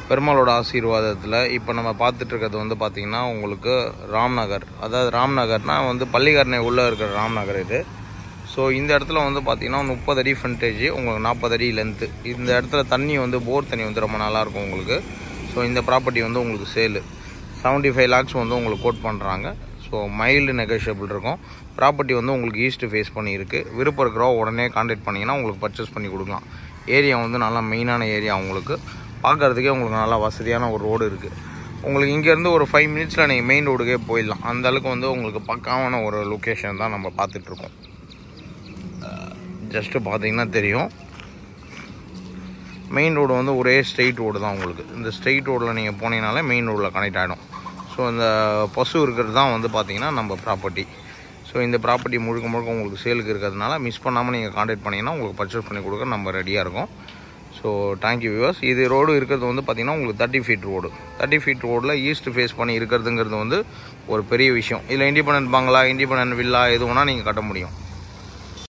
பெருமாளோட ஆசீர்வாதத்தில் இப்போ நம்ம பார்த்துட்டு இருக்கிறது வந்து பார்த்திங்கன்னா உங்களுக்கு ராம்நகர் அதாவது ராம்நகர்னால் வந்து பள்ளிக்கரணை உள்ளே இருக்கிற ராம்நகர் இது ஸோ இந்த இடத்துல வந்து பார்த்தீங்கன்னா முப்பது அடி ஃப்ரண்டேஜ் உங்களுக்கு நாற்பது அடி லென்த்து இந்த இடத்துல தண்ணி வந்து போர் தண்ணி வந்து ரொம்ப நல்லாயிருக்கும் உங்களுக்கு ஸோ இந்த ப்ராப்பர்ட்டி வந்து உங்களுக்கு சேலு செவன்ட்டி ஃபைவ் லேக்ஸ் வந்து உங்களுக்கு கோட் பண்ணுறாங்க ஸோ மைல்டு நெகோஷியபிள் இருக்கும் ப்ராப்பர்ட்டி வந்து உங்களுக்கு ஈஸ்ட் ஃபேஸ் பண்ணியிருக்கு விருப்பம் இருக்கிறவோ உடனே காண்டாக்ட் பண்ணிங்கன்னா உங்களுக்கு பர்ச்சேஸ் பண்ணி கொடுக்கலாம் ஏரியா வந்து நல்லா மெயினான ஏரியா உங்களுக்கு பார்க்குறதுக்கே உங்களுக்கு நல்லா வசதியான ஒரு ரோடு இருக்குது உங்களுக்கு இங்கேருந்து ஒரு ஃபைவ் மினிட்ஸில் நீங்கள் மெயின் ரோடுக்கே போயிடலாம் அந்த அளவுக்கு வந்து உங்களுக்கு பக்காவான ஒரு லொக்கேஷன் தான் நம்ம பார்த்துட்ருக்கோம் ஜஸ்ட்டு பார்த்தீங்கன்னா தெரியும் மெயின் ரோடு வந்து ஒரே ஸ்ட்ரெயிட் ரோடு தான் உங்களுக்கு இந்த ஸ்ட்ரெயிட் ரோடில் நீங்கள் போனீங்கனாலே மெயின் ரோடில் கனெக்ட் ஆகிடும் ஸோ இந்த பசு இருக்கிறது தான் வந்து பார்த்தீங்கன்னா நம்ம ப்ராப்பர்ட்டி ஸோ இந்த ப்ராப்பர்ட்டி முழுக்க முழுக்க உங்களுக்கு சேலுக்கு இருக்கிறதுனால மிஸ் பண்ணாமல் நீங்கள் காண்டாக்ட் பண்ணிங்கன்னா உங்களுக்கு பர்ச்சேஸ் பண்ணி கொடுக்க நம்ம ரெடியாக இருக்கோம் ஸோ தேங்க்யூ வியூவர்ஸ் இது ரோடு இருக்கிறது வந்து பார்த்திங்கன்னா உங்களுக்கு thirty feet road thirty feet ரோடில் ஈஸ்ட் ஃபேஸ் பண்ணி இருக்கிறதுங்கிறது வந்து ஒரு பெரிய விஷயம் இதில் இண்டிபெண்டன்ட் பங்களா இண்டிபெண்டன்ட் வில்லா எது வேணால் நீங்கள் கட்ட முடியும்